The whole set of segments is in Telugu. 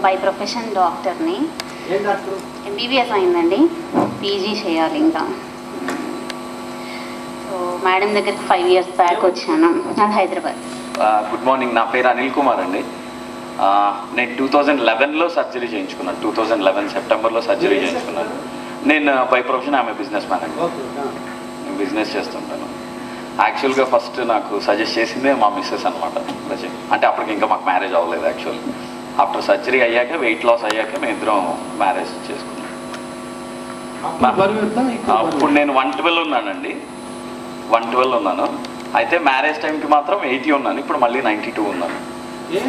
బై ప్రొఫెషన్ డాక్టర్ని ఏం డాక్టర్ ఎంబీబీఎస్ అయిందండి పీజీ చేయాలి ఇంకా సో మేడం దగ్గరికి ఫైవ్ ఇయర్స్ బ్యాక్ వచ్చాను అది హైదరాబాద్ గుడ్ మార్నింగ్ నా పేరు అనిల్ కుమార్ అండి ఆ, నేను టూ థౌజండ్ లెవెన్లో సర్జరీ చేయించుకున్నాను టూ థౌజండ్ లెవెన్ సెప్టెంబర్లో సర్జరీ చేయించుకున్నాను నేను బై ప్రొఫెషన్ ఆమె బిజినెస్ మ్యాన్ అండి ఓకే నేను బిజినెస్ చేస్తుంటాను యాక్చువల్గా ఫస్ట్ నాకు సజెస్ట్ చేసిందే మా మిస్సెస్ అనమాట అంటే అప్పటికి ఇంకా మాకు మ్యారేజ్ అవ్వలేదు యాక్చువల్ ఆఫ్టర్ సర్జరీ అయ్యాక వెయిట్ లాస్ అయ్యాక మేము ఇద్దరం మ్యారేజ్ చేసుకున్నాం అప్పుడు బరువు ఎంత ఇప్పుడు అప్పుడు బరువు? నేను వన్ ట్వెల్వ్ ఉన్నానండి వన్ ట్వెల్వ్ ఉన్నాను అయితే మ్యారేజ్ టైంకి మాత్రం ఎయిటీ ఉన్నాను ఇప్పుడు మళ్ళీ నైంటీ టూ ఉన్నాను ఏ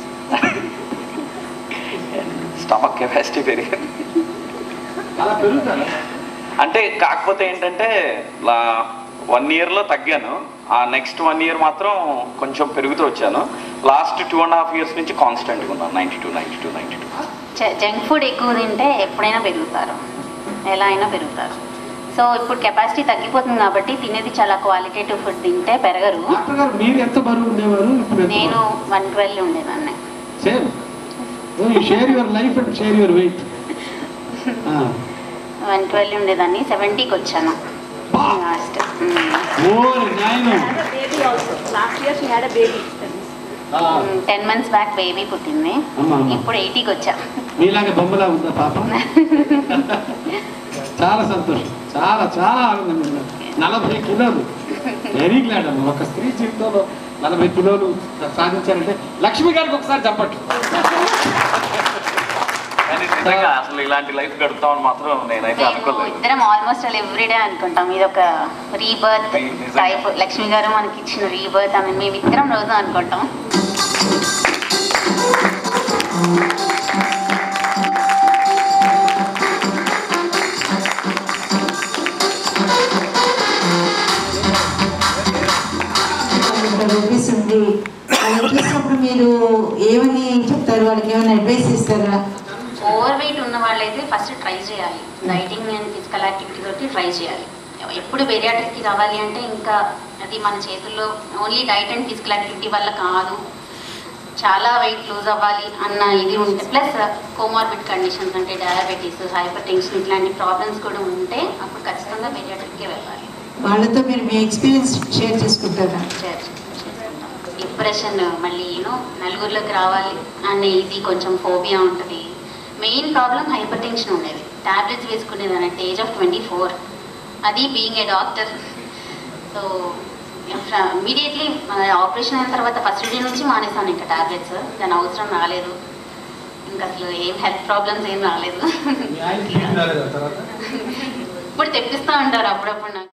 స్టమక్ కెపాసిటీ పెరిగింది అలా పెరుగుతారా అంటే కాకపోతే ఏంటంటే వన్ ఇయర్లో తగ్గాను ఆ నెక్స్ట్ వన్ ఇయర్ మాత్రం కొంచెం పెరుగుతూ వచ్చాను last two and half years నుంచి కాన్స్టెంట్గా ఉన్నాను ninety two ninety two ninety two junk food ఎక్కువ తింటే ఎప్పుడైనా పెరుగుతారు ఎలా అయినా పెరుగుతారు సో ఇప్పుడు కెపాసిటీ తగ్గిపోతుంది కాబట్టి తినేది చాలా క్వాలిటేటివ్ ఫుడ్ తింటే పెరగరు డాక్టర్ గారు మీరు ఎంత బరువు ఉండేవారు ఇప్పుడు ఎంత నేను వన్ ట్వెల్వ్ ఉండేదాన్ని same share your life and share your weight one twelve ఉండేదాన్ని సెవెంటీకి వచ్చాను లాస్ట్ ఓ న్యాయం had a baby also. Last year she had a baby. Ten months back baby పుట్టింది అమ్మా, అమ్మా. ఇప్పుడు ఎయిటీకి వచ్చా మీలాగా బొమ్మలా ఉందా పాప చాలా సంతోషం చాలా చాలా ఆనందంగా ఉన్నారు నలభై కిలోలు వెరీ గ్లాడ్ అమ్మ ఒక స్త్రీ జీవితంలో నలభై కిలోలు సాధించారంటే లక్ష్మి గారికి ఒకసారి చెప్పట్టు కానీ నిజంగా అసలు ఇలాంటి లైఫ్ గడుపుతామని మాత్రం నేనైతే మేము అనుకోలేదు ఇద్దరం ఆల్మోస్ట్ అలా ఎవ్రీడే అనుకుంటాం ఇది ఒక రీబర్త్ నిజంగా. టైప్ లక్ష్మి గారు మనకి ఇచ్చిన రీబర్త్ అని మేము ఇద్దరం రోజు అనుకుంటాం రూపీస్ ఉంది అలా చూసినప్పుడు మీరు ఏమని చెప్తారు వాళ్ళకి ఏమైనా అడ్వైస్ ఇస్తారా ఓవర్ వెయిట్ ఉన్న వాళ్ళైతే ఫస్ట్ ట్రై చేయాలి డైటింగ్ అండ్ ఫిజికల్ యాక్టివిటీ తోటి ట్రై చేయాలి ఎప్పుడు బెరియాట్రిక్కి రావాలి అంటే ఇంకా అది మన చేతుల్లో only diet and physical activity వల్ల కాదు చాలా వెయిట్ లూజ్ అవ్వాలి అన్న ఇది ఉంటే ప్లస్ కోమార్బిడ్ కండిషన్స్ అంటే డయాబెటీస్ హైపర్ టెన్షన్ ఇట్లాంటి ప్రాబ్లమ్స్ కూడా ఉంటే అప్పుడు ఖచ్చితంగా బెరియాట్రిక్కే వెళ్ళాలి వాళ్ళతో మీరు మీ ఎక్స్పీరియన్స్ షేర్ చేసుకుంటారా డిప్రెషన్ మళ్ళీ యూనో నలుగురిలోకి రావాలి అనే ఇది కొంచెం ఫోబియా ఉంటుంది మెయిన్ ప్రాబ్లం హైపర్ టెన్షన్ ఉండేది టాబ్లెట్స్ వేసుకునేదాన్ని అంటే ఏజ్ ఆఫ్ ట్వంటీ ఫోర్ అది being a doctor so immediately operation అయిన తర్వాత ఫస్ట్ డే నుంచి మానేసాను ఇంకా టాబ్లెట్స్ దాని అవసరం రాలేదు ఇంకా అసలు ఏం హెల్త్ ప్రాబ్లమ్స్ ఏం రాలేదు ఇప్పుడు తెప్పిస్తూ ఉంటారు అప్పుడప్పుడు నాకు